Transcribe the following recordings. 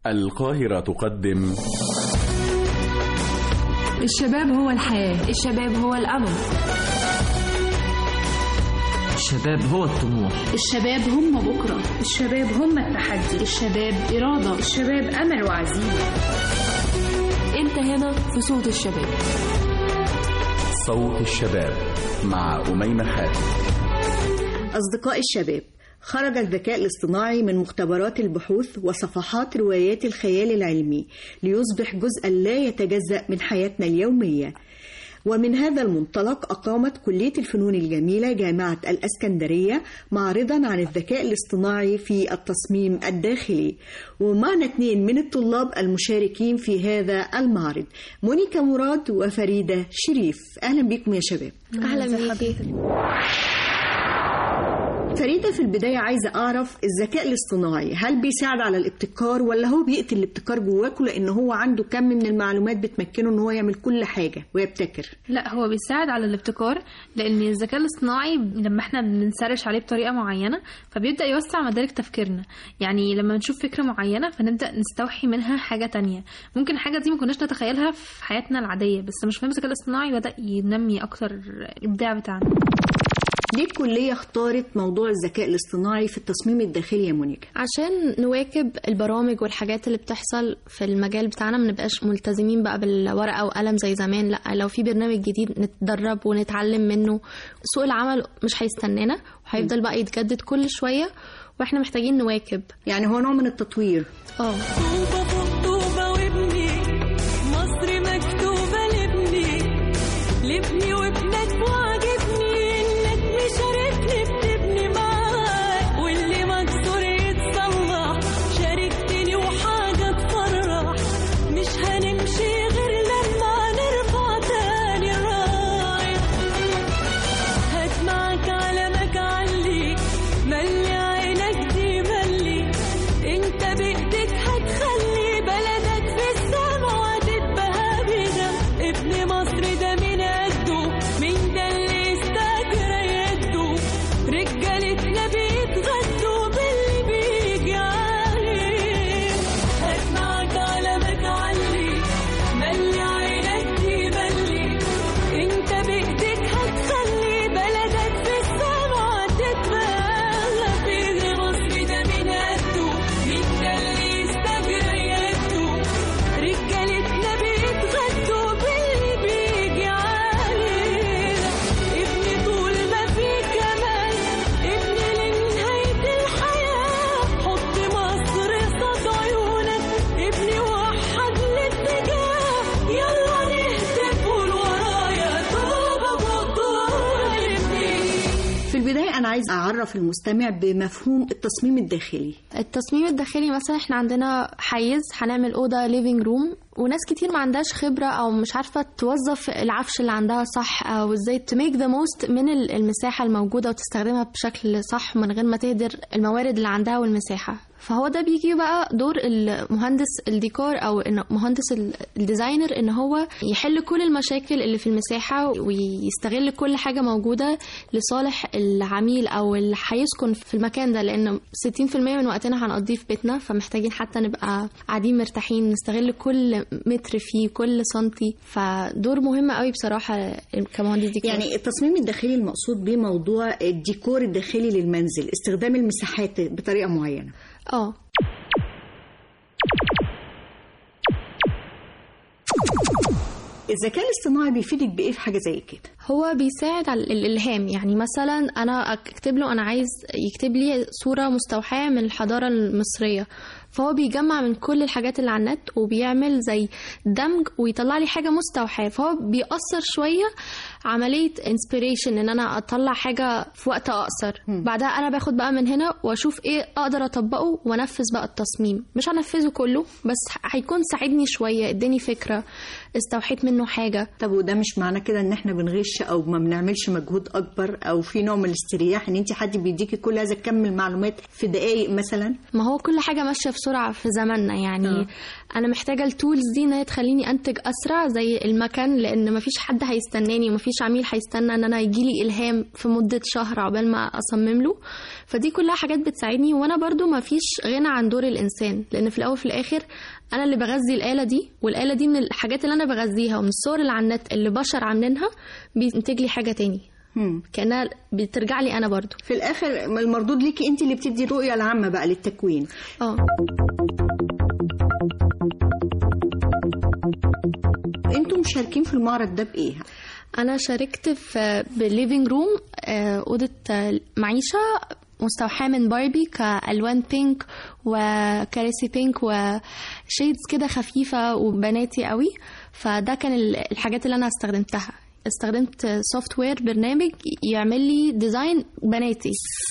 القاهرة تقدم الشباب هو الحياة الشباب هو الأمل الشباب هو الطموح الشباب هم بكرة الشباب هم التحدي الشباب إرادة الشباب أمل وعزيمة أنت هنا في صوت الشباب صوت الشباب مع أميمة حاتم أصدقاء الشباب خرج الذكاء الاصطناعي من مختبرات البحوث وصفحات روايات الخيال العلمي ليصبح جزءا لا يتجزأ من حياتنا اليومية ومن هذا المنطلق أقامت كلية الفنون الجميلة جامعة الأسكندرية معرضا عن الذكاء الاصطناعي في التصميم الداخلي ومعنا اثنين من الطلاب المشاركين في هذا المعرض مونيكا مراد وفريدة شريف أهلا بكم يا شباب أهلا بيكي فريدة في البداية عايزة أعرف الذكاء الاصطناعي هل بيساعد على الابتكار ولا هو بيقتل الابتكار جواكوا لأن هو عنده كم من المعلومات بتمكنه إن هو يعمل كل حاجة ويبتكر لا هو بيساعد على الابتكار لان الذكاء الاصطناعي لما احنا بنسرش عليه بطريقه معينه فبيبدا يوسع مدارك تفكيرنا يعني لما نشوف فكره معينه فنبدا نستوحي منها حاجه تانية ممكن الحاجه دي ما كناش نتخيلها في حياتنا العاديه بس مش فاهم الذكاء الاصطناعي بدا ينمي اكتر الابداع بتاعنا ليه الكلية اختارت موضوع الذكاء الاصطناعي في التصميم الداخلي يا مونيكا؟ عشان نواكب البرامج والحاجات اللي بتحصل في المجال بتاعنا ما نبقاش ملتزمين بقى بالورقة وقلم زي زمان لا لو في برنامج جديد نتدرب ونتعلم منه سوق العمل مش هيستنانا وهيفضل بقى يتجدد كل شوية واحنا محتاجين نواكب يعني هو نوع من التطوير اه طوبة فوق طوبة وابني مصر مكتوبة لابني لابني وابنك وعجبني انك مشاركني بتبني معاك واللي مكسور يتصلح شاركتني وحاجة تفرح مش هنمشي غير لما نرفع تاني الراية هات معاك علمك علي ملي عينك دي ملي انت بايدك هتخلي بلدك في السما وهتتبهى بينا ابن مصر ده من قده مين ده اللي استاجر يده رجالتنا بيتغدوا باللي بيجي عليه هات معاك علمك علي ملي عينك دي ملي انت بايدك هتخلي بلدك في السما تتبلى في مصر ده من قده مين ده اللي يستجري يده رجالتنا بيتغدوا باللي بيجي علينا ابني طول ما في كمان ابني لنهاية الحياة حط مصر قصاد عيونك ابني وحد الاتجاه يلا نهتف قول ورايا طوبة فوق طول ابني في البداية أنا عايز أعرف المستمع بمفهوم التصميم الداخلي التصميم الداخلي مثلا احنا عندنا حيز هنعمل اوضه ليفينج روم وناس كتير ما عندهاش خبره او مش عارفه توظف العفش اللي عندها صح او ازاي تميك ذا موست من ال- المساحه الموجوده وتستخدمها بشكل صح من غير ما تهدر الموارد اللي عندها والمساحه فهو ده بيجي بقى دور المهندس الديكور او إن مهندس ال- الديزاينر ان هو يحل كل المشاكل اللي في المساحه ويستغل كل حاجه موجوده لصالح العميل او اللي هيسكن في المكان ده لان 60% من وقتنا هنقضيه في بيتنا فمحتاجين حتى نبقى قاعدين مرتاحين نستغل كل متر فيه كل سنتي فدور مهم قوي بصراحه كمهندس ديكور يعني التصميم الداخلي المقصود به موضوع الديكور الداخلي للمنزل استخدام المساحات بطريقة معينة اه الذكاء الاصطناعي بيفيدك بإيه في حاجة زي كده؟ هو بيساعد على الالهام يعني مثلا انا اكتب له انا عايز يكتب لي صوره مستوحاه من الحضاره المصريه فهو بيجمع من كل الحاجات اللي على النت وبيعمل زي دمج ويطلع لي حاجه مستوحاه فهو بيأثر شويه عمليه انسبيريشن ان انا اطلع حاجه في وقت اقصر بعدها انا باخد بقى من هنا واشوف ايه اقدر اطبقه وانفذ بقى التصميم مش هنفذه كله بس هيكون ساعدني شويه اداني فكره استوحيت منه حاجه طب وده مش معنى كده ان احنا بنغش بنذاكرش او ما بنعملش مجهود اكبر او في نوع من الاسترياح ان انت حد بيديكي كل هذا الكم من المعلومات في دقائق مثلا ما هو كل حاجة ماشية بسرعة في زماننا يعني آه. أنا محتاجة التولز دي إن هي تخليني أنتج أسرع زي المكان لأن مفيش حد هيستناني ومفيش عميل هيستنى إن أنا يجيلي إلهام في مدة شهر عقبال ما أصمم له فدي كلها حاجات بتساعدني وأنا برضو مفيش غنى عن دور الإنسان لأن في الأول وفي الآخر أنا اللي بغذي الآلة دي والآلة دي من الحاجات اللي أنا بغذيها ومن الصور اللي على النت اللي بشر عاملينها بينتج لي حاجة تاني هم. كأنها بترجع لي أنا برضو في الاخر المردود ليكي انت اللي بتدي الرؤيه العامه بقى للتكوين اه انتم مشاركين في المعرض ده بايه انا شاركت في بالليفينج روم آه، اوضه آه، معيشه مستوحاه من باربي كالوان بينك وكراسي بينك وشيدز كده خفيفه وبناتي قوي فده كان ال- الحاجات اللي انا استخدمتها استخدمت سوفت وير برنامج يعمل لي ديزاين بناتي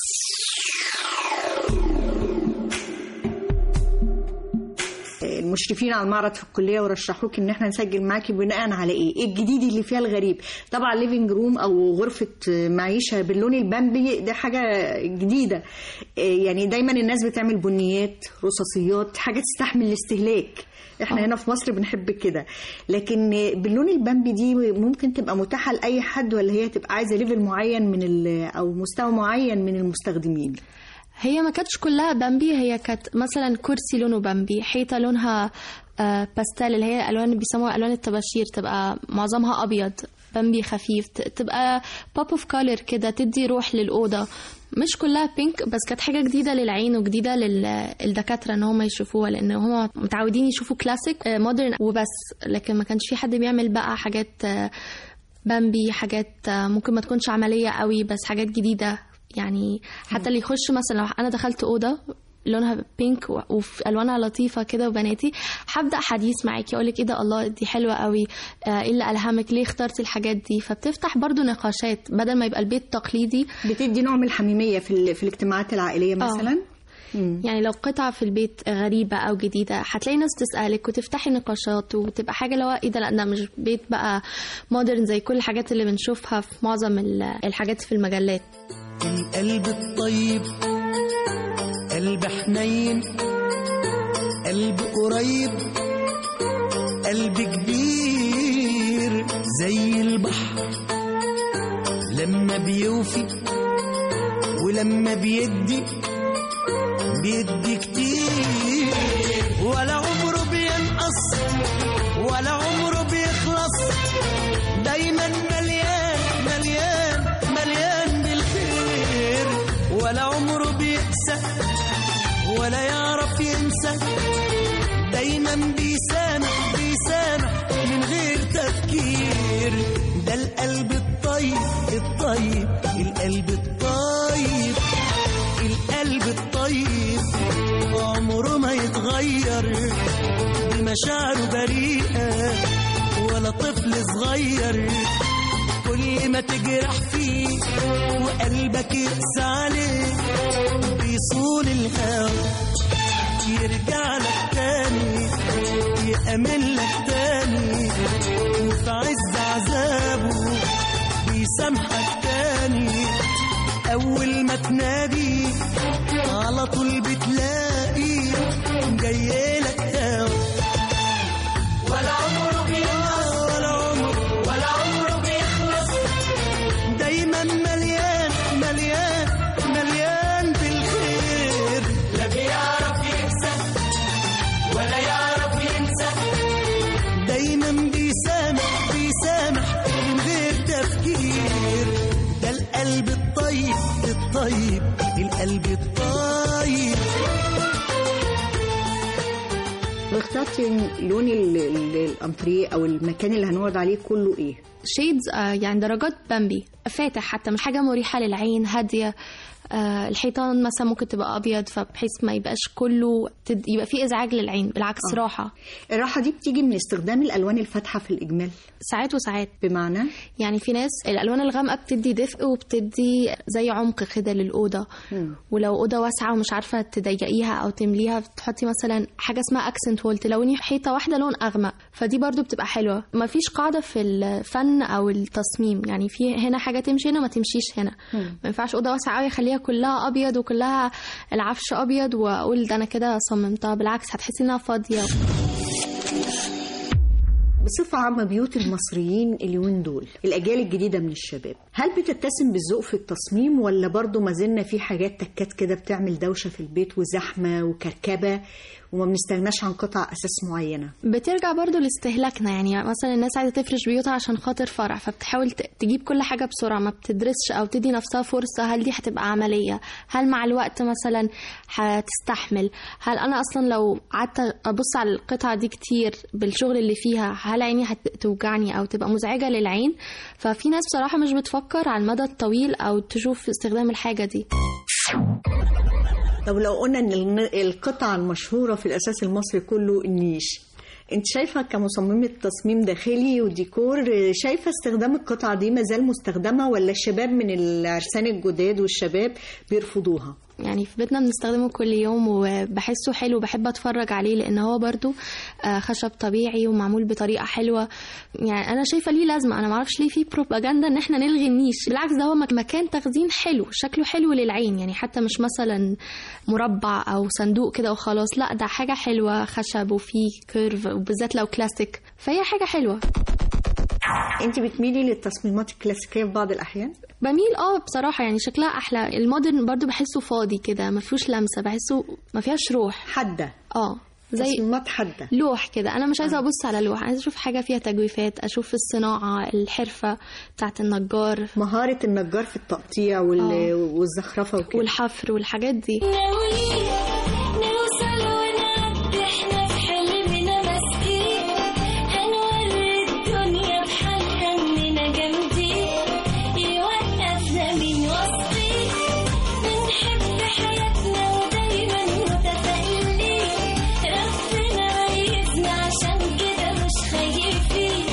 المشرفين على المعرض في الكليه ورشحوك ان احنا نسجل معاكي بناء على ايه؟ ايه الجديد اللي فيها الغريب؟ طبعا ليفينج روم او غرفه معيشه باللون البامبي ده حاجه جديده إيه يعني دايما الناس بتعمل بنيات رصاصيات حاجه تستحمل الاستهلاك احنا هنا في مصر بنحب كده لكن باللون البامبي دي ممكن تبقى متاحه لاي حد ولا هي تبقى عايزه ليفل معين من ال- او مستوى معين من المستخدمين هي ما كانتش كلها بامبي هي كانت مثلا كرسي لونه بامبي حيطه لونها آه، باستيل اللي هي الوان بيسموها الوان الطباشير تبقى معظمها ابيض بامبي خفيف ت- تبقى بوب اوف كولر كده تدي روح للاوضه مش كلها بينك بس كانت حاجه جديده للعين وجديده للدكاتره ان هم يشوفوها لان هم متعودين يشوفوا كلاسيك مودرن وبس لكن ما كانش في حد بيعمل بقى حاجات آه، بامبي حاجات آه، ممكن ما تكونش عمليه قوي بس حاجات جديده يعني حتى اللي يخش مثلا لو انا دخلت اوضه لونها بينك و- وفي الوانها لطيفه كده وبناتي هبدا حديث معاكي اقول لك ايه ده الله دي حلوه قوي آه، ايه اللي الهمك ليه اخترتي الحاجات دي فبتفتح برضو نقاشات بدل ما يبقى البيت تقليدي بتدي نوع من الحميميه في ال- في الاجتماعات العائليه مثلا مم. يعني لو قطعة في البيت غريبة أو جديدة هتلاقي ناس تسألك وتفتحي نقاشات وتبقى حاجة اللي هو إيه ده لا ده مش بيت بقى مودرن زي كل الحاجات اللي بنشوفها في معظم ال- الحاجات في المجلات القلب الطيب قلب حنين قلب قريب قلب كبير زي البحر لما بيوفي ولما بيدي بيدي كتير ولا عمره بينقص ولا عمره بيخلص دايما مليان مليان مليان بالخير ولا عمره بيقسى ولا يعرف ينسى دايما بيسامح بيسامح من غير تفكير ده القلب الطيب الطيب القلب الطيب القلب الطيب عمره ما يتغير بمشاعره بريئة ولا طفل صغير كل ما تجرح فيه وقلبك يقسى عليه بيصون الهوى يرجع لك تاني يأمن لك تاني وفي عز عذابه بيسامحك تاني أول ما تنادي على طول بتلاقي جاي لك هوا ولا عمره بيخلص ولا عمره ولا عمره بيخلص دايما مليان مليان مليان بالخير لا بيعرف يكسب ولا يعرف ينسى دايما بيسامح بيسامح من غير تفكير ده القلب الطيب الطيب القلب الطيب واخترتي لون ال- ال- الانتريه او المكان اللي هنقعد عليه كله ايه شيدز يعني درجات بامبي فاتح حتى مش حاجة مريحة للعين هادية آه الحيطان مثلا ممكن تبقى ابيض فبحيث ما يبقاش كله تد... يبقى فيه ازعاج للعين بالعكس آه. راحه الراحة دي بتيجي من استخدام الألوان الفاتحة في الإجمال ساعات وساعات بمعنى يعني في ناس الالوان الغامقه بتدي دفء وبتدي زي عمق كده للاوضه مم. ولو اوضه واسعه ومش عارفه تضيقيها او تمليها بتحطي مثلا حاجه اسمها اكسنت وول تلوني حيطه واحده لون اغمق فدي برضو بتبقى حلوه ما فيش قاعده في الفن او التصميم يعني في هنا حاجه تمشي هنا ما تمشيش هنا مم. ما ينفعش اوضه واسعه قوي اخليها كلها ابيض وكلها العفش ابيض واقول ده انا كده صممتها بالعكس هتحسي انها فاضيه بصفة عامة بيوت المصريين اليومين دول الأجيال الجديدة من الشباب هل بتتسم بالذوق في التصميم ولا برضو ما زلنا في حاجات تكات كده بتعمل دوشة في البيت وزحمة وكركبة وما بنستغناش عن قطع أساس معينة بترجع برضو لاستهلاكنا يعني مثلا الناس عايزه تفرش بيوتها عشان خاطر فرع فبتحاول ت- تجيب كل حاجه بسرعه ما بتدرسش او تدي نفسها فرصه هل دي هتبقى عمليه هل مع الوقت مثلا هتستحمل هل انا اصلا لو قعدت ابص على القطعه دي كتير بالشغل اللي فيها هل عيني هتوجعني او تبقى مزعجه للعين ففي ناس بصراحه مش بتفكر على المدى الطويل او تشوف استخدام الحاجه دي طب لو قلنا ان الن- القطعة المشهورة في الأساس المصري كله النيش انت شايفة كمصممة تصميم داخلي وديكور شايفة استخدام القطعة دي مازال مستخدمة ولا الشباب من العرسان الجداد والشباب بيرفضوها يعني في بيتنا بنستخدمه كل يوم وبحسه حلو بحب اتفرج عليه لان هو برضو آه، خشب طبيعي ومعمول بطريقه حلوه يعني انا شايفه ليه لازمه انا معرفش ليه في بروباجندا ان احنا نلغي النيش بالعكس ده هو مك- مكان تخزين حلو شكله حلو للعين يعني حتى مش مثلا مربع او صندوق كده وخلاص لا ده حاجه حلوه خشب وفيه كيرف وبالذات لو كلاسيك فهي حاجه حلوه انت بتميلي للتصميمات الكلاسيكية في بعض الأحيان بميل اه بصراحه يعني شكلها احلى المودرن برضو بحسه فاضي كده ما فيهوش لمسه بحسه ما فيهاش روح حادة اه زي تصميمات حادة لوح كده انا مش عايزه ابص على لوح عايزه اشوف حاجه فيها تجويفات اشوف الصناعه الحرفه بتاعت النجار مهارة النجار في التقطيع وال... آه. والزخرفة وكده والحفر والحاجات دي ناويين نوصل ونعدي احنا في حلمنا ماسكين هنوري الدنيا بحالها اننا جامدين يوقفنا مين واثقين بنحب حياتنا ودايما متفائلين ربنا ميزنا عشان كده مش خايفين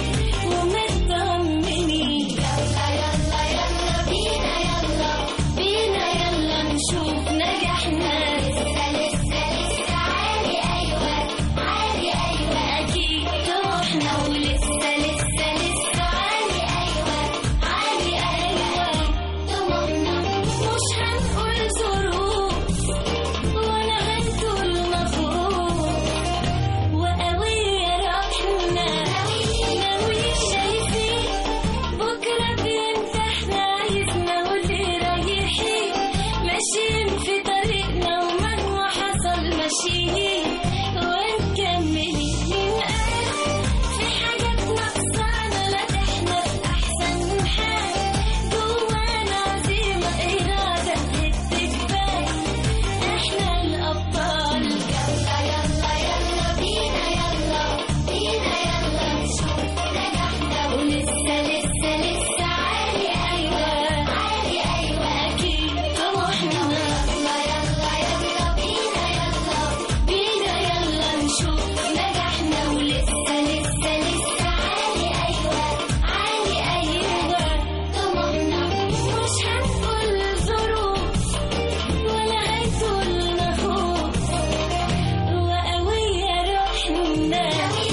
ومطمنين يلا يلا يلا بينا يلا بينا يلا نشوف نجاحنا لسه لسه لسه عالي ايوه عالي ايوه اكيد طموحنا ولسه لسه لسه عالي ايوه عالي ايوه طموحنا مش هنقول ظروف ولا هنقول مخوف وقوية روحنا ناويين شايفين بكرة بيمسحنا عايزنا واللي رايحين ماشيين في طريقنا ومهما حصل ماشيين ونكملين من قلب في حاجات ناقصانا لا احنا في أحسن حال جوانا عزيمة إرادة بتكبر احنا الأبطال يلا يلا يلا بينا يلا بينا يلا نشوف نجاحنا ولسه لسه لسه عالي أيوة عالي أيوة أكيد طموحنا يلا يلا يلا بينا يلا بينا يلا نشوف نجاحنا ولسه لسه لسه عالي أيوة عالي أيوة طموحنا مش هنقول ظروف ولا هيكون مخوف وقوية روحنا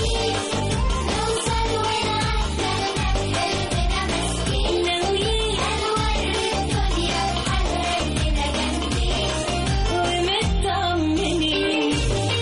نوصل ونعدي حلمنا ماسكين ناويين هنوري الدنيا بحالها اننا جامدين ومطمنين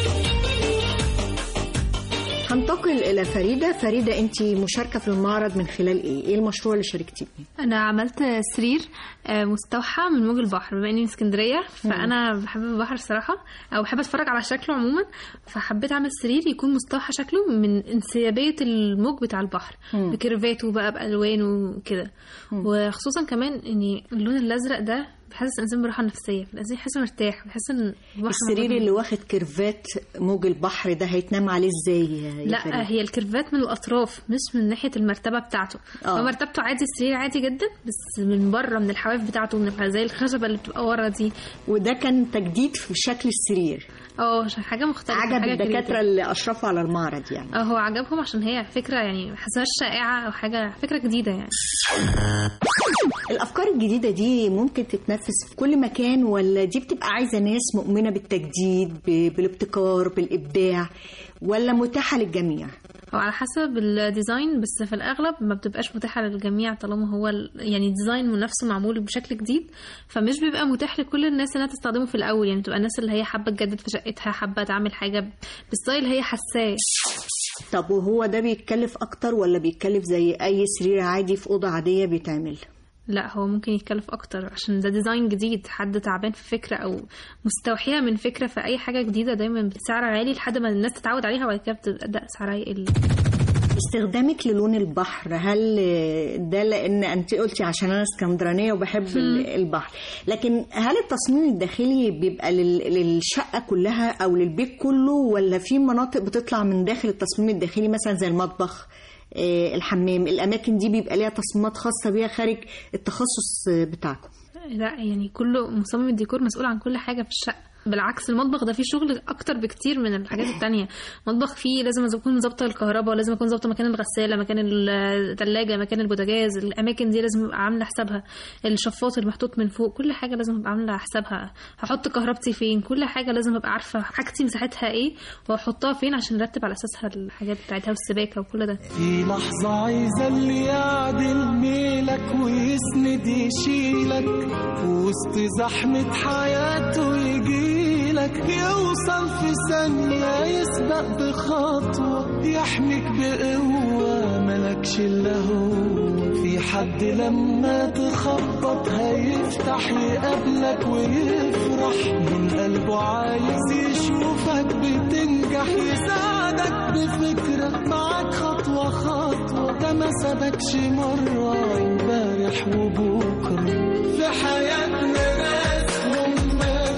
هنتقل إلى فريدة فريدة أنت مشاركة في المعرض من خلال إيه؟ إيه المشروع اللي شاركتي فيه؟ انا عملت سرير آه، مستوحى من موج البحر بما اني من اسكندريه فانا بحب البحر الصراحه او بحب اتفرج على شكله عموما فحبيت اعمل سرير يكون مستوحى شكله من انسيابيه الموج بتاع البحر مم. بكيرفاته بقى بالوانه وكده وخصوصا كمان ان اللون الازرق ده بيحسس الانسان براحه نفسيه الانسان يحس مرتاح بيحس ان البحر السرير موجود اللي واخد كيرفات موج البحر ده هيتنام عليه ازاي يا- يا فريد؟ لا هي الكيرفات من الاطراف مش من ناحيه المرتبه بتاعته آه. هو مرتبته عادي السرير عادي جدا بس من بره من الحواف بتاعته من الح- زي الخشبه اللي بتبقى ورا دي وده كان تجديد في شكل السرير اه عشان حاجه مختلفه عجب حاجة الدكاتره creative. اللي اشرفوا على المعرض يعني اه هو عجبهم عشان هي فكره يعني ما حسهاش شائعه او حاجه فكره جديده يعني الافكار الجديده دي ممكن تتنفذ في كل مكان ولا دي بتبقى عايزه ناس مؤمنه بالتجديد ب- بالابتكار بالابداع ولا متاحه للجميع هو على حسب الديزاين بس في الاغلب ما بتبقاش متاحه للجميع طالما هو ال- يعني الديزاين نفسه معمول بشكل جديد فمش بيبقى متاح لكل الناس انها تستخدمه في الاول يعني بتبقى الناس اللي هي حابه تجدد في شقتها حابه تعمل حاجه بالستايل هي حاساه طب وهو ده بيتكلف اكتر ولا بيتكلف زي اي سرير عادي في اوضه عاديه بيتعمل لا هو ممكن يتكلف اكتر عشان ده ديزاين جديد حد تعبان في فكره او مستوحيها من فكره فاي حاجه جديده دايما بسعر عالي لحد ما الناس تتعود عليها وبعد كده بتبدا سعرها يقل استخدامك للون البحر هل ده لان انت قلتي عشان انا اسكندرانيه وبحب ال- البحر لكن هل التصميم الداخلي بيبقى لل- للشقه كلها او للبيت كله ولا في مناطق بتطلع من داخل التصميم الداخلي مثلا زي المطبخ آه، الحمام الاماكن دي بيبقى ليها تصميمات خاصه بيها خارج التخصص بتاعكم لا يعني كله مصمم الديكور مسؤول عن كل حاجه في الشقه بالعكس المطبخ ده فيه شغل اكتر بكتير من الحاجات التانية المطبخ فيه لازم اكون ظابطه الكهرباء لازم اكون ظابطه مكان الغساله مكان الثلاجه مكان البوتاجاز الاماكن دي لازم ابقى عامله حسابها الشفاط المحطوط من فوق كل حاجه لازم ابقى عامله حسابها هحط كهربتي فين كل حاجه لازم ابقى عارفه حاجتي مساحتها ايه واحطها فين عشان نرتب على اساسها الحاجات بتاعتها والسباكه وكل ده في لحظة عايزة اللي يعدل ميلك ويسند يشيلك وسط زحمة حياته يجيلك يوصل في ثانية يسبق بخطوة يحميك بقوة ملكش إلا هو في حد لما تخبط هيفتح يقابلك ويفرح من قلبه عايز يشوفك بتنجح يساعدك بفكرة معاك خطوة خطوة ده ما سابكش مرة امبارح وبكرة في حياتنا ناس هم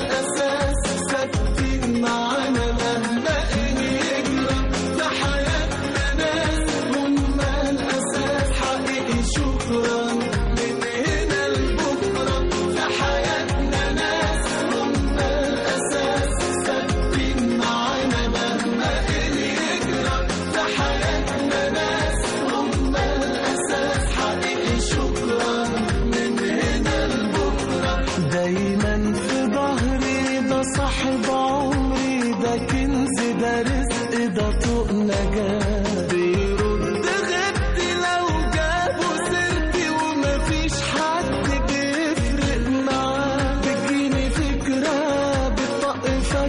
الأساس ثابتين معانا مهما إيه يجرى في حياتنا ناس هم الأساس حقيقي شكرا من هنا لبكرة في حياتنا ناس هم الأساس ثابتين معانا مهما إيه يجرى في حياتنا ناس هم الأساس حقيقي شكرا من هنا لبكرة دايما في ظهري ده صاحب عمري ده كنز ده رزق ده طوق نجاة بيرد غبتي لو جابوا سيرتي ومفيش حد بيفرق معاه بتجيني فكرة بتطق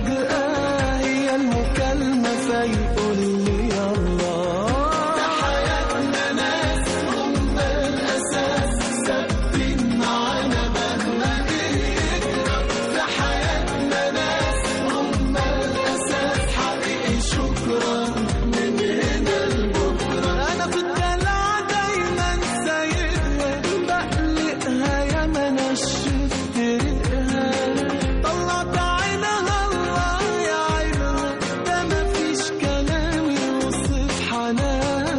فجأة هي المكالمة فيقول لي يلا في حياتنا ناس هم الأساس ثابتين معانا مهما يجرى في حياتنا ناس هم الأساس حقيقي شكرا من هنا لبكرة أنا في الدلع دايما سايقها بقلقها يا ما أنا شفت ريقها طلعت عينها الله يا عينها ده مفيش كلام يوصف حنانها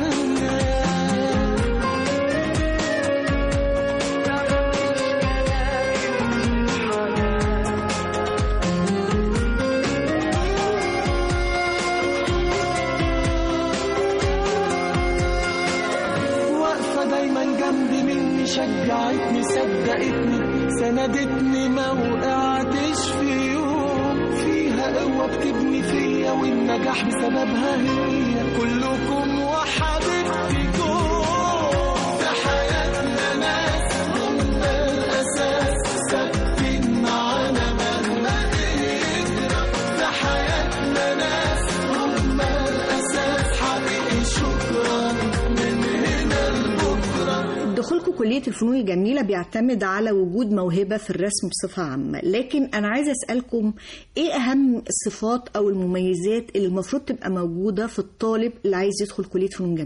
واقفة دايما جنبي مني شجعتني صدقتني سندتني ما وقعتش في يوم فيها قوة بتبني فيا والنجاح بسببها هي كلكم وحبيبتكم في حياتنا ناس هم الأساس ثابتين معانا مهما يجرى في حياتنا ناس هم الأساس حقيقي شكرا من هنا لبكرة دخولكم كلية الفنون الجميلة بيعتمد على وجود موهبة في الرسم بصفة عامة لكن أنا عايزة أسألكم إيه أهم الصفات أو المميزات اللي المفروض تبقى موجودة في الطالب اللي عايز يدخل كلية فنون جميلة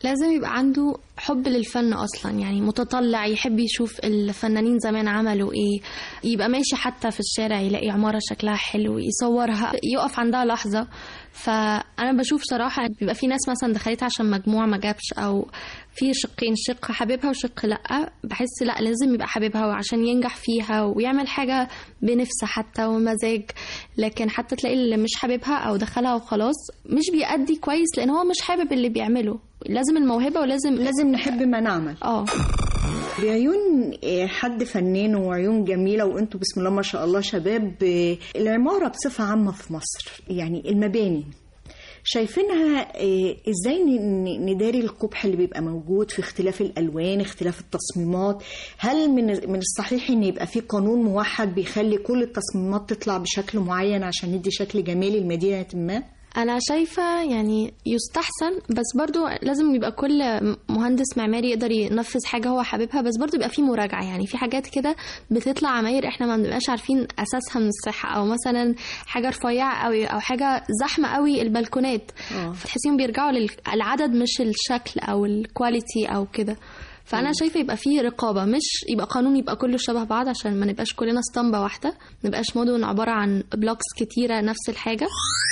لازم يبقى عنده حب للفن اصلا يعني متطلع يحب يشوف الفنانين زمان عملوا ايه يبقى ماشي حتى في الشارع يلاقي عمارة شكلها حلو يصورها يقف عندها لحظة فانا بشوف صراحة بيبقى في ناس مثلا دخلت عشان مجموع ما جابش او في شقين شق حاببها وشق لا بحس لا لازم يبقى حاببها وعشان ينجح فيها ويعمل حاجة بنفسه حتى ومزاج لكن حتى تلاقي اللي مش حاببها او دخلها وخلاص مش بيأدي كويس لان هو مش حابب اللي بيعمله لازم الموهبة ولازم لازم نحب ما نعمل اه بعيون آه، حد فنان وعيون جميلة وانتوا بسم الله ما شاء الله شباب آه، العمارة بصفة عامة في مصر يعني المباني شايفينها آه، ازاي ن- ن- نداري القبح اللي بيبقى موجود في اختلاف الالوان اختلاف التصميمات هل من من الصحيح ان يبقى في قانون موحد بيخلي كل التصميمات تطلع بشكل معين عشان ندي شكل جمالي لمدينة ما انا شايفه يعني يستحسن بس برضو لازم يبقى كل مهندس معماري يقدر ينفذ حاجه هو حاببها بس برضو يبقى في مراجعه يعني في حاجات كده بتطلع عماير احنا ما بنبقاش عارفين اساسها من الصحه او مثلا حاجه رفيعه قوي او حاجه زحمه قوي البلكونات اه فتحسيهم بيرجعوا للعدد مش الشكل او الكواليتي او كده فانا شايفه يبقى فيه رقابه مش يبقى قانون يبقى كله شبه بعض عشان ما نبقاش كلنا اسطمبه واحده ما نبقاش مدن عباره عن بلوكس كتيره نفس الحاجه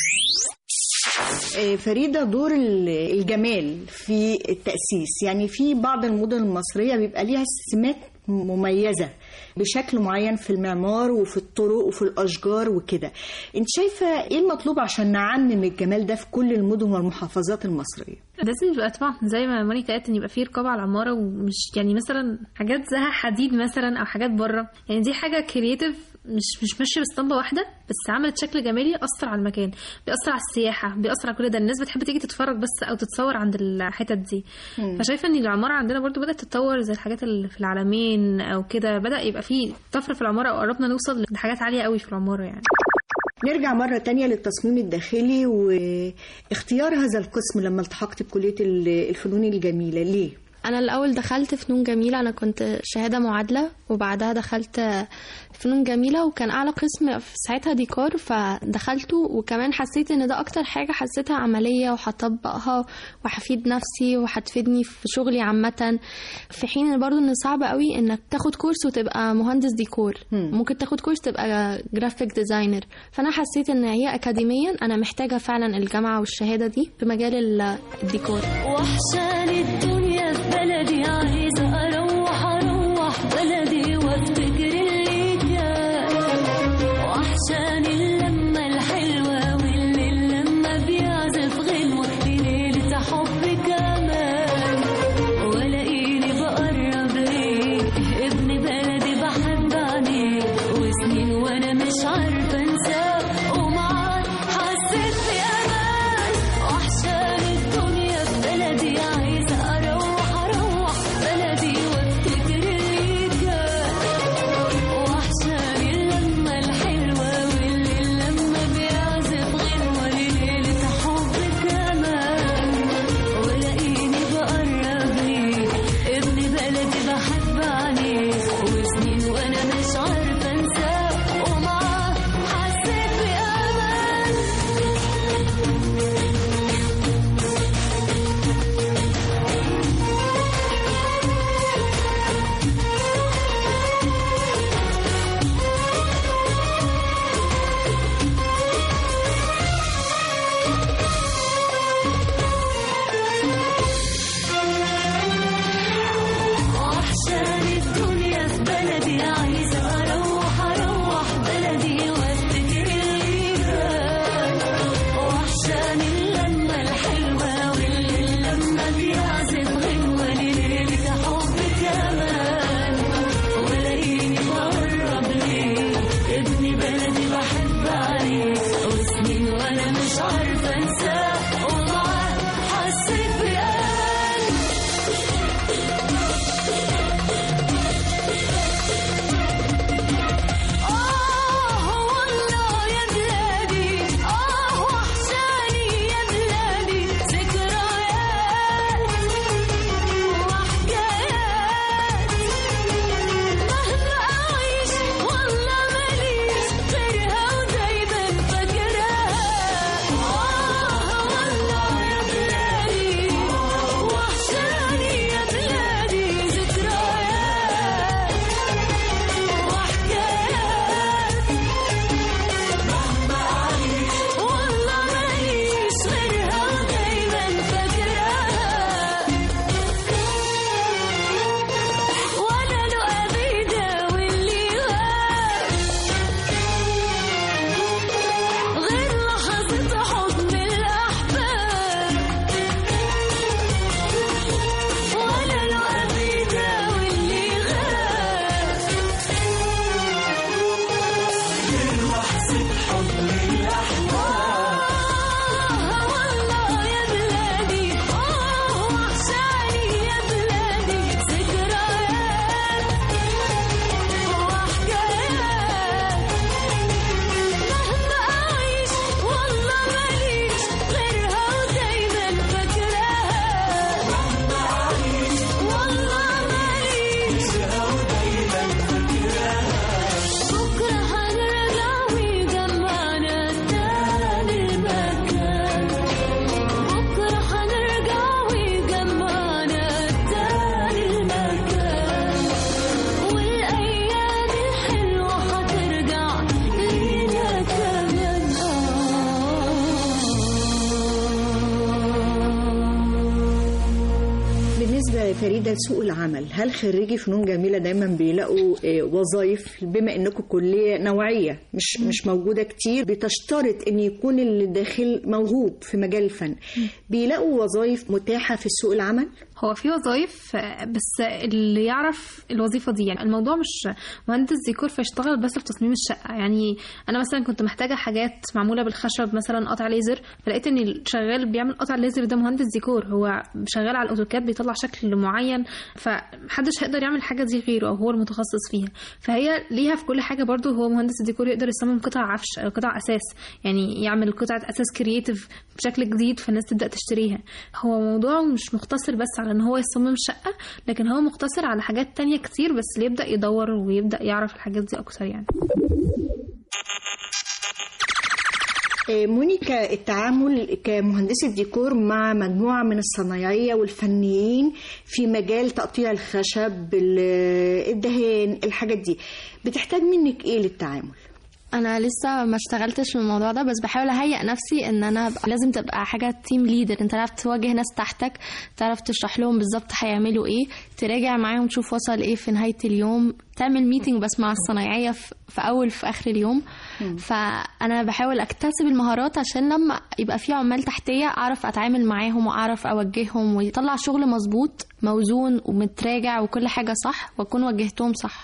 آه، فريدة دور ال- الجمال في التأسيس يعني في بعض المدن المصرية بيبقى ليها سمات مميزة بشكل معين في المعمار وفي الطرق وفي الأشجار وكده انت شايفة ايه المطلوب عشان نعمم الجمال ده في كل المدن والمحافظات المصرية لازم يبقى طبعا زي ما مونيكا قالت ان يبقى فيه رقابه على العماره ومش يعني مثلا حاجات زي حديد مثلا او حاجات بره يعني دي حاجه كرييتيف مش مش ماشيه باسطمبه واحده بس عملت شكل جمالي اثر على المكان بيأثر على السياحه بيأثر على كل ده الناس بتحب تيجي تتفرج بس او تتصور عند الحتت دي فشايفه ان العماره عندنا برضو بدات تتطور زي الحاجات اللي في العالمين او كده بدا يبقى فيه طفره في العماره او قربنا نوصل لحاجات عاليه قوي في العماره يعني نرجع مرة تانية للتصميم الداخلي واختيار هذا القسم لما التحقت بكلية ال- الفنون الجميلة ليه؟ انا الاول دخلت فنون جميله انا كنت شهاده معادله وبعدها دخلت فنون جميله وكان اعلى قسم في ساعتها ديكور فدخلته وكمان حسيت ان ده اكتر حاجه حسيتها عمليه وهطبقها وهفيد نفسي وهتفيدني في شغلي عامه في حين ان برضه ان صعب قوي انك تاخد كورس وتبقى مهندس ديكور ممكن تاخد كورس تبقى جرافيك ديزاينر فانا حسيت ان هي اكاديميا انا محتاجه فعلا الجامعه والشهاده دي في مجال ال- الديكور وحشاني الدنيا في بلدي عايزة أروح أروح بلدي وافتكر اللي كان وحشاني اللمة الحلوة واللي لما بيعزف غنوة في ليلة حب كمان ولاقيني بقرب ليك ابن بلدي بحب عينيك وسنين وانا مش عارفة انساك ومعاك حسيت بأمان وحشاني الدنيا في بلدي عايزة أروح أروح فريدة لسوق العمل هل خريجي فنون جميلة دايما بيلاقوا آه، وظائف بما انكم كلية نوعية مش مش موجودة كتير بتشترط ان يكون اللي داخل موهوب في مجال الفن بيلاقوا وظائف متاحة في سوق العمل هو في وظايف آه، بس اللي يعرف الوظيفة دي يعني الموضوع مش مهندس ديكور فيشتغل بس في تصميم الشقة يعني أنا مثلا كنت محتاجة حاجات معمولة بالخشب مثلا قطع ليزر فلقيت إن الشغال بيعمل قطع الليزر ده مهندس ديكور هو شغال على الأوتوكاد بيطلع شكل معين فمحدش هيقدر يعمل حاجة دي غيره أو هو المتخصص فيها فهي ليها في كل حاجة برضو هو مهندس ديكور يقدر يصمم قطع عفش أو قطع أساس يعني يعمل قطعة أساس كرييتيف بشكل جديد فالناس تبدأ تشتريها هو موضوع مش مقتصر بس على ان هو يصمم شقة لكن هو مقتصر على حاجات تانية كتير بس اللي يبدأ يدور ويبدأ يعرف الحاجات دي أكتر يعني آه، مونيكا التعامل كمهندسة ديكور مع مجموعة من الصنايعية والفنيين في مجال تقطيع الخشب ال- الدهان الحاجات دي بتحتاج منك ايه للتعامل؟ انا لسه ما اشتغلتش في الموضوع ده بس بحاول اهيئ نفسي ان انا أبقى لازم تبقى حاجه تيم ليدر انت تعرف تواجه ناس تحتك تعرف تشرح لهم بالظبط هيعملوا ايه تراجع معاهم تشوف وصل ايه في نهايه اليوم تعمل ميتنج بس مع الصنايعيه في في اول في اخر اليوم فانا بحاول اكتسب المهارات عشان لما يبقى في عمال تحتيه اعرف اتعامل معاهم واعرف اوجههم ويطلع شغل مظبوط موزون ومتراجع وكل حاجه صح واكون وجهتهم صح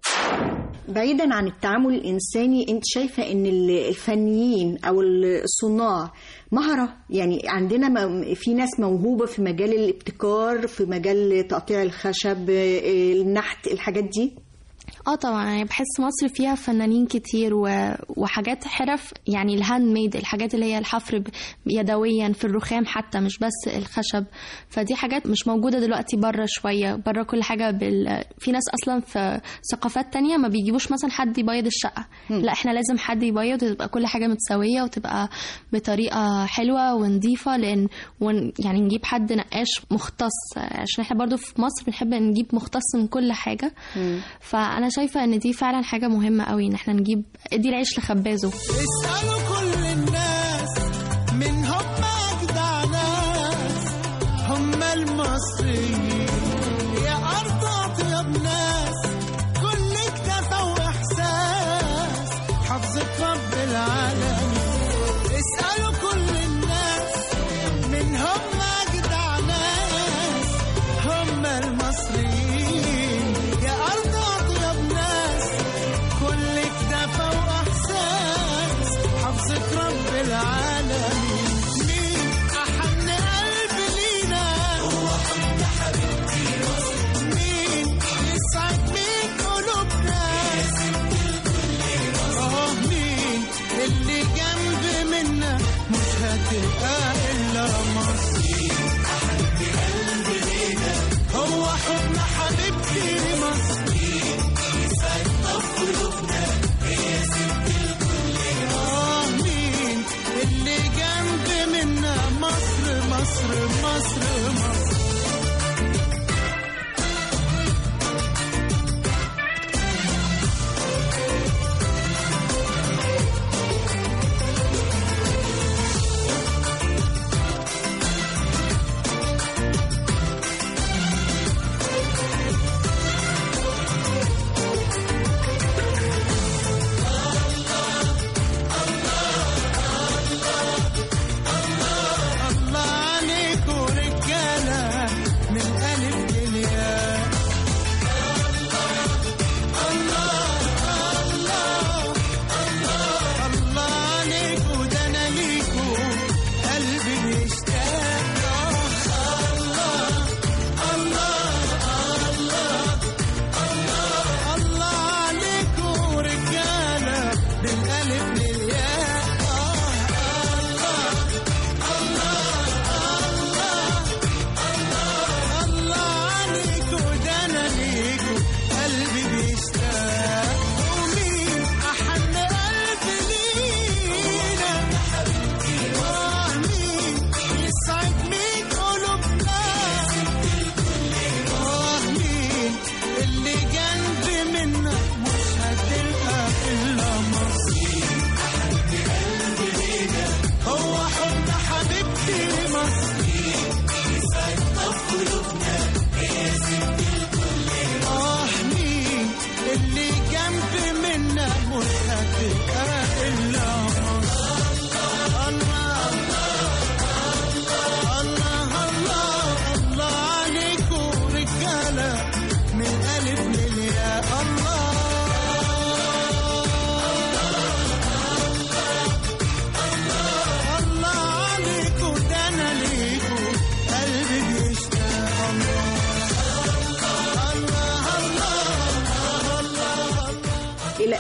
بعيدا عن التعامل الإنساني أنت شايفة أن ال- الفنيين أو الصناع مهرة يعني عندنا م- في ناس موهوبة في مجال الابتكار في مجال تقطيع الخشب آه، النحت الحاجات دي اه طبعا يعني بحس مصر فيها فنانين كتير و... وحاجات حرف يعني الهاند ميد الحاجات اللي هي الحفر ب- يدويا في الرخام حتى مش بس الخشب فدي حاجات مش موجودة دلوقتي بره شوية بره كل حاجة بال... في ناس أصلا في ثقافات تانية ما بيجيبوش مثلا حد يبيض الشقة لا احنا لازم حد يبيض وتبقى كل حاجة متساوية وتبقى بطريقة حلوة ونظيفة لأن ون... يعني نجيب حد نقاش مختص عشان احنا برضو في مصر بنحب نجيب مختص من كل حاجة فانا شايفه ان دي فعلا حاجه مهمه قوي ان احنا نجيب ادي العيش لخبازه اسألوا كل الناس من هم أجدع ناس هم المصريين يا أرض أطيب ناس كل اكتفى وإحساس حفظة رب العالمين اسألوا كل الناس من هم أجدع ناس هم المصريين يا أرض أطيب ناس كل اكتفى وإحساس حفظة رب العالمين مين أحن قلب لينا هو حب حبيبتي مين يسعد مين قلوبنا اه مين اللي جنب منا مش هتبقى إلا مصر هو حب حبيبتي لمصر يسعد طف قلوبنا هي ست الكل اه مين اللي جنب منا مصر مصر مصر مصر الله عليكم رجالة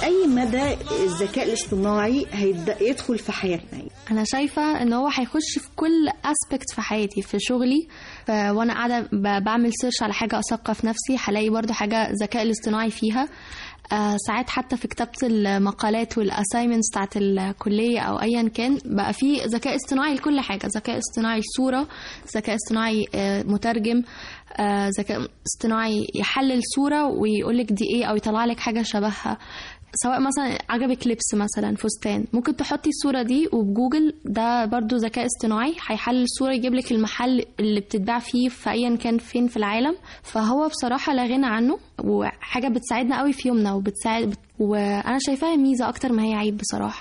لأي مدى الذكاء الاصطناعي هيبدأ يدخل في حياتنا انا شايفه ان هو هيخش في كل اسبكت في حياتي في شغلي ف... وانا قاعده ب... بعمل سيرش على حاجه اثقف نفسي هلاقي برضو حاجه الذكاء الاصطناعي فيها آه ساعات حتى في كتابة المقالات والاساينمنتس بتاعت الكلية أو أيا كان بقى في ذكاء اصطناعي لكل حاجة ذكاء اصطناعي صورة ذكاء اصطناعي آه مترجم آه ذكاء اصطناعي يحلل صورة ويقولك دي ايه أو يطلع لك حاجة شبهها سواء مثلا عجبك لبس مثلا فستان ممكن تحطي الصورة دي وبجوجل ده برضو ذكاء اصطناعي هيحلل الصورة يجيب لك المحل اللي بتتباع فيه في أيا كان فين في العالم فهو بصراحة لا غنى عنه وحاجة بتساعدنا قوي في يومنا وبتساعد وأنا شايفاها ميزة أكتر ما هي عيب بصراحة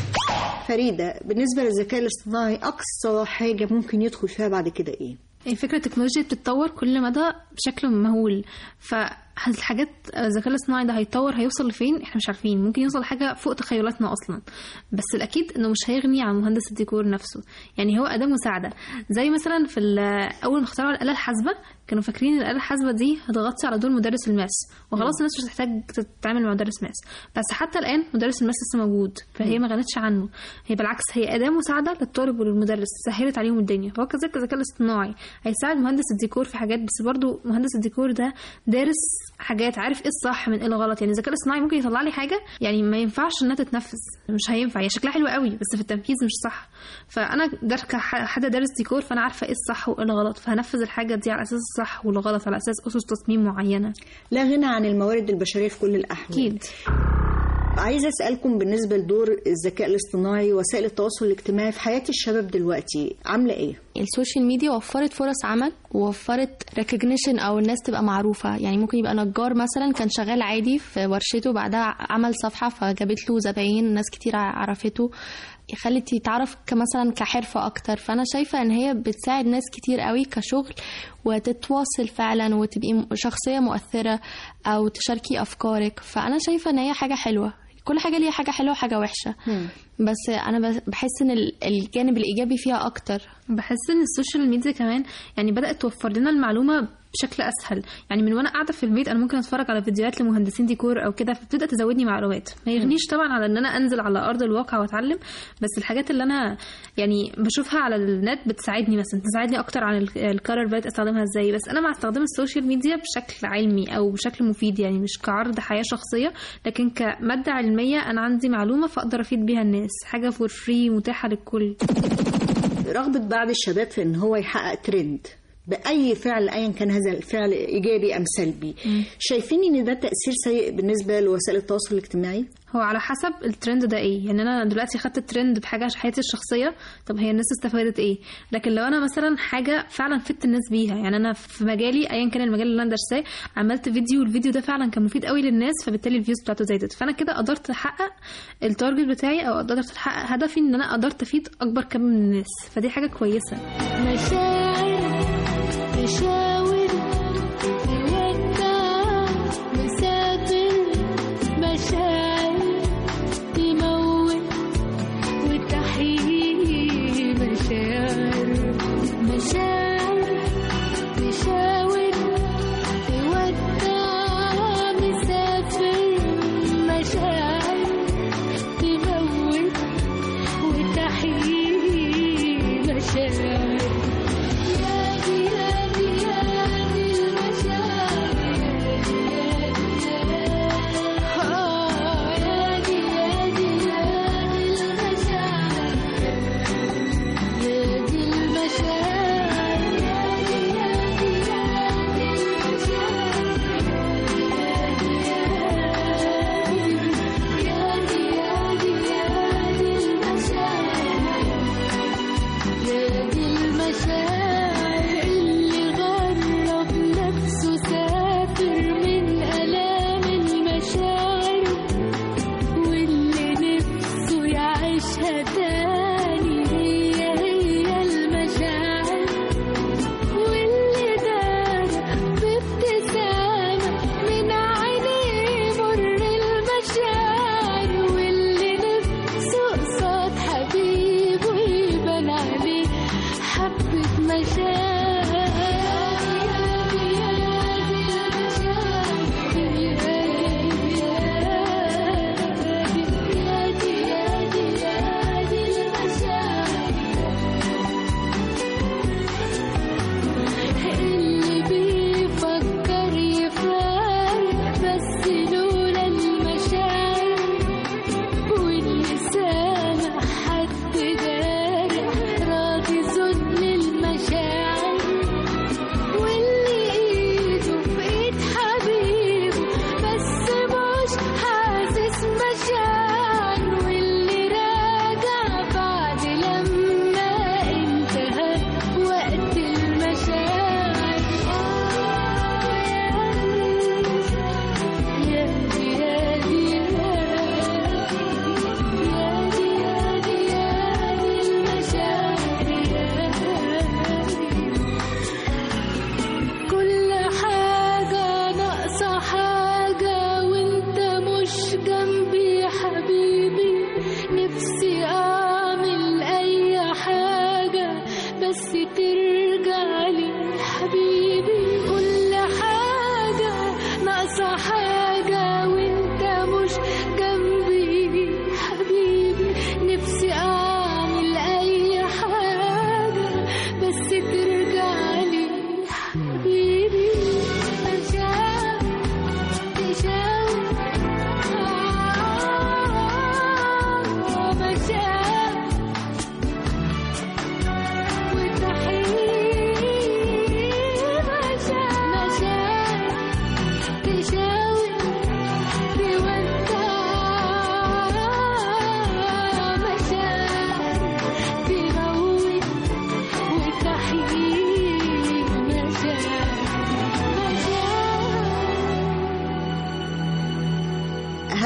فريدة بالنسبة للذكاء الاصطناعي أقصى حاجة ممكن يدخل فيها بعد كده إيه؟ يعني فكرة التكنولوجيا بتتطور كل مدى بشكل مهول فالحاجات الذكاء الاصطناعي ده هيتطور هيوصل لفين احنا مش عارفين ممكن يوصل لحاجة فوق تخيلاتنا أصلا بس الأكيد إنه مش هيغني عن مهندس الديكور نفسه يعني هو أداة مساعدة زي مثلا في ال- أول ما اخترعوا الآلة الحاسبة كانوا فاكرين ان الآلة الحاسبة دي هتغطي على دور مدرس الماس وخلاص الناس مش هتحتاج تتعامل مع مدرس ماس بس حتى الآن مدرس الماس لسه موجود فهي ما غنتش عنه هي بالعكس هي أداة مساعدة للطالب وللمدرس سهلت عليهم الدنيا هو كذلك الذكاء الاصطناعي هيساعد مهندس الديكور في حاجات بس برضو مهندس الديكور ده دارس حاجات عارف ايه الصح من ايه الغلط يعني الذكاء الاصطناعي ممكن يطلع لي حاجة يعني ما ينفعش انها تتنفذ مش هينفع هي شكلها حلو قوي بس في التنفيذ مش صح فانا دار كحد دارس ديكور فانا عارفة ايه الصح وايه الغلط فهنفذ الحاجة دي على اساس الصح والغلط على اساس اسس تصميم معينة لا غنى عن الموارد البشرية في كل الأحوال اكيد عايزة أسألكم بالنسبة لدور الذكاء الاصطناعي وسائل التواصل الاجتماعي في حياة الشباب دلوقتي عاملة إيه؟ السوشيال ميديا وفرت فرص عمل ووفرت ريكوجنيشن او الناس تبقى معروفه يعني ممكن يبقى نجار مثلا كان شغال عادي في ورشته بعدها عمل صفحه فجابت له زباين ناس كتير عرفته خلت يتعرف كمثلا كحرفة أكتر فأنا شايفة إن هي بتساعد ناس كتير قوي كشغل وتتواصل فعلا وتبقي شخصية مؤثرة أو تشاركي أفكارك فأنا شايفة إن هي حاجة حلوة كل حاجة ليها حاجة حلوة وحاجة وحشة بس أنا بس- بحس إن ال- الجانب الإيجابي فيها أكتر بحس ان السوشيال ميديا كمان يعني بدات توفر لنا المعلومه بشكل اسهل يعني من وانا قاعده في البيت انا ممكن اتفرج على فيديوهات لمهندسين ديكور او كده فبتبدا تزودني معلومات ما يغنيش طبعا على ان انا انزل على ارض الواقع واتعلم بس الحاجات اللي انا يعني بشوفها على النت بتساعدني مثلا تساعدني اكتر عن ال- القرار بقيت استخدمها ازاي بس انا مع استخدام السوشيال ميديا بشكل علمي او بشكل مفيد يعني مش كعرض حياه شخصيه لكن كماده علميه انا عندي معلومه فاقدر افيد بيها الناس حاجه فور فري متاحه للكل رغبة بعض الشباب في إن هو يحقق ترند بأي فعل أيا كان هذا الفعل إيجابي أم سلبي شايفين إن ده تأثير سيء بالنسبة لوسائل التواصل الاجتماعي؟ هو على حسب الترند ده ايه يعني انا دلوقتي خدت الترند بحاجه في حياتي الشخصيه طب هي الناس استفادت ايه لكن لو انا مثلا حاجه فعلا فدت الناس بيها يعني انا في مجالي ايا كان المجال اللي انا درساه عملت فيديو والفيديو ده فعلا كان مفيد قوي للناس فبالتالي الفيوز بتاعته زادت فانا كده قدرت احقق التارجت بتاعي او قدرت احقق هدفي ان انا قدرت افيد اكبر كم من الناس فدي حاجه كويسه مشاعر تشاور تودع مسافر مشاعر تموت وتحيي مشاعر مشاعر تشاور تودع مسافر مشاعر تموت وتحيي مشاعر يا دي يا دي يا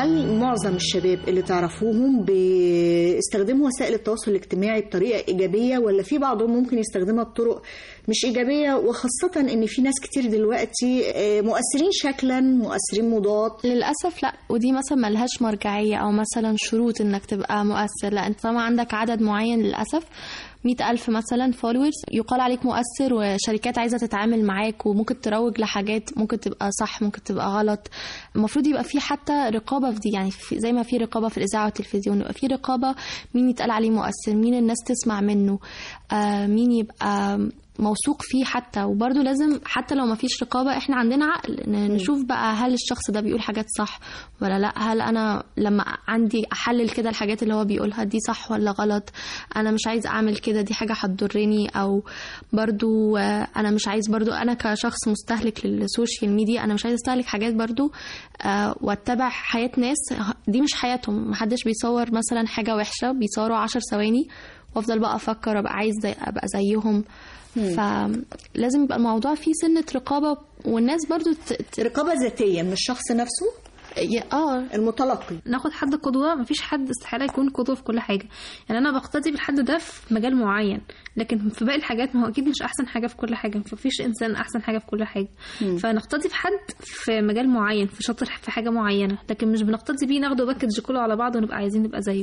هل معظم الشباب اللي تعرفوهم بيستخدموا وسائل التواصل الاجتماعي بطريقة إيجابية ولا في بعضهم ممكن يستخدمها بطرق مش إيجابية وخاصة إن في ناس كتير دلوقتي آه، مؤثرين شكلا مؤثرين موضات للأسف لا ودي مثلا ملهاش مرجعية أو مثلا شروط إنك تبقى مؤثر لا أنت طالما عندك عدد معين للأسف مئة ألف مثلا فولورز يقال عليك مؤثر وشركات عايزة تتعامل معاك وممكن تروج لحاجات ممكن تبقى صح ممكن تبقى غلط المفروض يبقى في حتى رقابة في دي يعني في زي ما في رقابة في الإذاعة والتلفزيون يبقى في رقابة مين يتقال عليه مؤثر مين الناس تسمع منه آه مين يبقى موثوق فيه حتى وبرضه لازم حتى لو ما فيش رقابة احنا عندنا عقل ن- نشوف بقى هل الشخص ده بيقول حاجات صح ولا لا هل انا لما عندي احلل كده الحاجات اللي هو بيقولها دي صح ولا غلط انا مش عايز اعمل كده دي حاجة هتضرني او برضو آه، انا مش عايز برضو انا كشخص مستهلك للسوشيال ميديا انا مش عايز استهلك حاجات برضو آه، واتبع حياة ناس دي مش حياتهم محدش بيصور مثلا حاجة وحشة بيصوروا عشر ثواني وافضل بقى افكر ابقى عايز زي ابقى زيهم فلازم يبقى الموضوع فيه سنة رقابة والناس برضو ت... ت... رقابة ذاتية من الشخص نفسه اه المتلقي ناخد حد قدوة مفيش حد استحالة يكون قدوة في كل حاجة يعني أنا بقتدي بالحد ده في مجال معين لكن في باقي الحاجات ما هو أكيد مش أحسن حاجة في كل حاجة مفيش إنسان أحسن حاجة في كل حاجة مم. فنقتدي في حد في مجال معين في شاطر في حاجة معينة لكن مش بنقتدي بيه ناخده باكج كله على بعض ونبقى عايزين نبقى زيه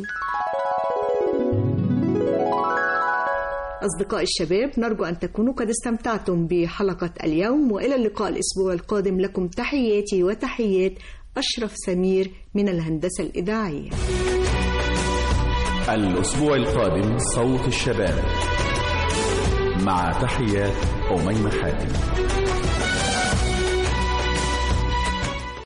أصدقاء الشباب نرجو أن تكونوا قد استمتعتم بحلقة اليوم وإلى اللقاء الأسبوع القادم لكم تحياتي وتحيات أشرف سمير من الهندسة الإذاعية الأسبوع القادم صوت الشباب مع تحيات أميمة حاتم